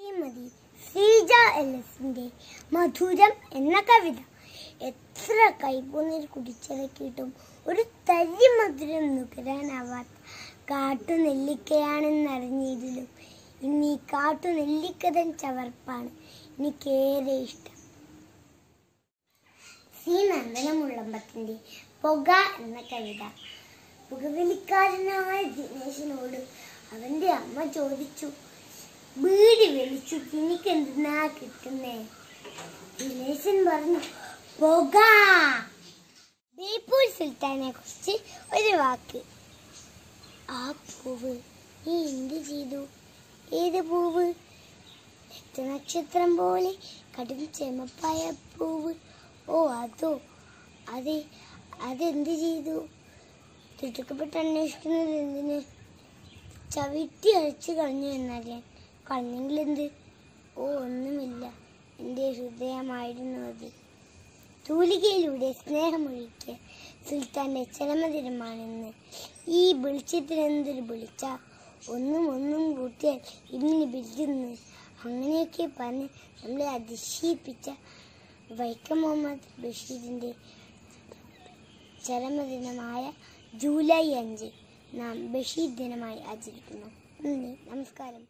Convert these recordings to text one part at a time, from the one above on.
Shrimati Sreeja L എസിന്റെ മധുരം എന്ന കവിത എത്ര കൈപ്പുണ്ണിൽ കുടിച്ചിറക്കിയിട്ടും ഒരു തരി മധുരം നുകരാനാവാത്ത കാട്ടു നെല്ലിക്കയാണെന്നറിഞ്ഞതിലും ഇന്ന് ഈ കാട്ടു നെല്ലിക്കതൻ ചവർപ്പാണ് എനിക്കേറെ ഇഷ്ടം സി നന്ദനമുള്ളമ്പത്തിന്റെ പുക എന്ന കവിത പുകവലിക്കാരനായ ദിനേശനോട് അവന്റെ അമ്മ ചോദിച്ചു ബീഡി വലിച്ചു എനിക്ക് എന്തിനാ കിട്ടുന്നേ ദിനേശൻ പറഞ്ഞു പുക ബേപ്പൂർ സുൽത്താനെ കുറിച്ച് ഒരു വാക്ക് ആ പൂവ് നീ എന്ത് ചെയ്തു ഏത് പൂവ് രക്തനക്ഷത്രം പോലെ കടും ചെമപ്പായ പൂവ് ഓ അതോ അതെ അതെന്ത് ചെയ്തു തിടുക്കപ്പെട്ട് അന്വേഷിക്കുന്നത് എന്തിന് ചവിട്ടി അഴിച്ചു കളഞ്ഞു എന്നറിയാൻ കളഞ്ഞെങ്കിൽ എന്ത് ഓ ഒന്നുമില്ല എൻ്റെ ഹൃദയമായിരുന്നു അത് തൂലികയിലൂടെ സ്നേഹമൊഴിക്കുക സുൽത്താന്റെ ചരമദിനമാണെന്ന് ഈ വെളിച്ചത്തിനെന്തൊരു വിളിച്ച ഒന്നും ഒന്നും കൂട്ടിയാൽ ഇങ്ങനെ വിളിക്കുന്നു അങ്ങനെയൊക്കെ പറഞ്ഞ് നമ്മളെ അതിശയിപ്പിച്ച വൈക്കം മുഹമ്മദ് ബഷീറിന്റെ ചരമദിനമായ ജൂലൈ അഞ്ച് നാം ബഷീർ ദിനമായി ആചരിക്കുന്നു നന്ദി നമസ്കാരം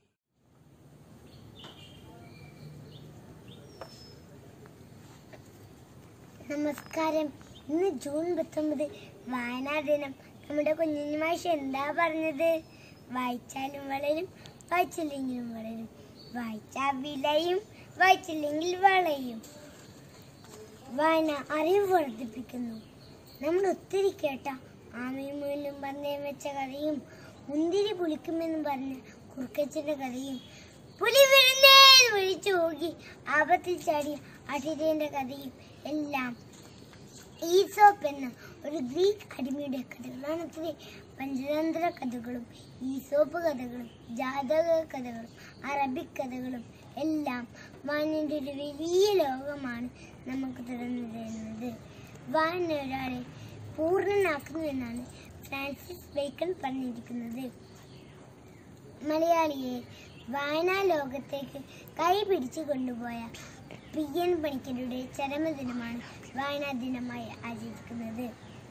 നമസ്കാരം ഇന്ന് ജൂൺ പത്തൊമ്പത് വായനാ ദിനം നമ്മുടെ കുഞ്ഞുമാഷ എന്താ പറഞ്ഞത് വായിച്ചാലും വളരും വായിച്ചില്ലെങ്കിലും വളരും വായിച്ചാൽ വിലയും വായിച്ചില്ലെങ്കിൽ വളയും വായന അറിവ് വർദ്ധിപ്പിക്കുന്നു നമ്മൾ ഒത്തിരി കേട്ട ആമയും മുയലും പന്തയം വെച്ച കഥയും മുന്തിരി പുളിക്കുമെന്ന് പറഞ്ഞ കുറുക്കച്ചന്റെ കഥയും പുലി വരുന്നേന്ന് വിളിച്ചു പോകി ആപത്തിൽ ചാടിയ അടിരേന്റെ കഥയും എല്ലാം ഈസോപ്പ് എന്ന ഒരു ഗ്രീക്ക് അടിമയുടെ കഥകളാണ് അത്രേ പഞ്ചതന്ത്ര കഥകളും ഈസോപ്പ് കഥകളും ജാതക കഥകളും അറബിക് കഥകളും എല്ലാം വായനയുടെ ഒരു വലിയ ലോകമാണ് നമുക്ക് തുറന്നു തരുന്നത് വായന ഒരാളെ പൂർണ്ണനാക്കുന്നു എന്നാണ് ഫ്രാൻസിസ് ബേക്കൺ പറഞ്ഞിരിക്കുന്നത് മലയാളിയെ വായനാ ലോകത്തേക്ക് കൈ പിടിച്ചു കൊണ്ടുപോയ പി എൻ പണിക്കരുടെ ചരമദിനമാണ് വായനാ ദിനമായി ആചരിക്കുന്നത്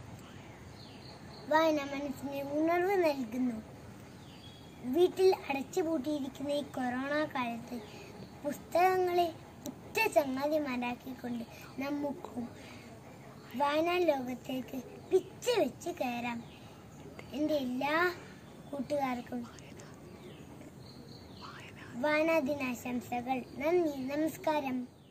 വായന മനസ്സിന് ഉണർവ് നൽകുന്നു വീട്ടിൽ അടച്ചുപൂട്ടിയിരിക്കുന്ന ഈ കൊറോണ കാലത്ത് പുസ്തകങ്ങളെ ഉറ്റ ചങ്ങാതിമാരാക്കിക്കൊണ്ട് നമുക്കും വായനാ ലോകത്തേക്ക് പിച്ച് വെച്ച് കയറാം എൻ്റെ എല്ലാ കൂട്ടുകാർക്കും വായനാ ദിനാശംസകൾ നന്ദി നമസ്കാരം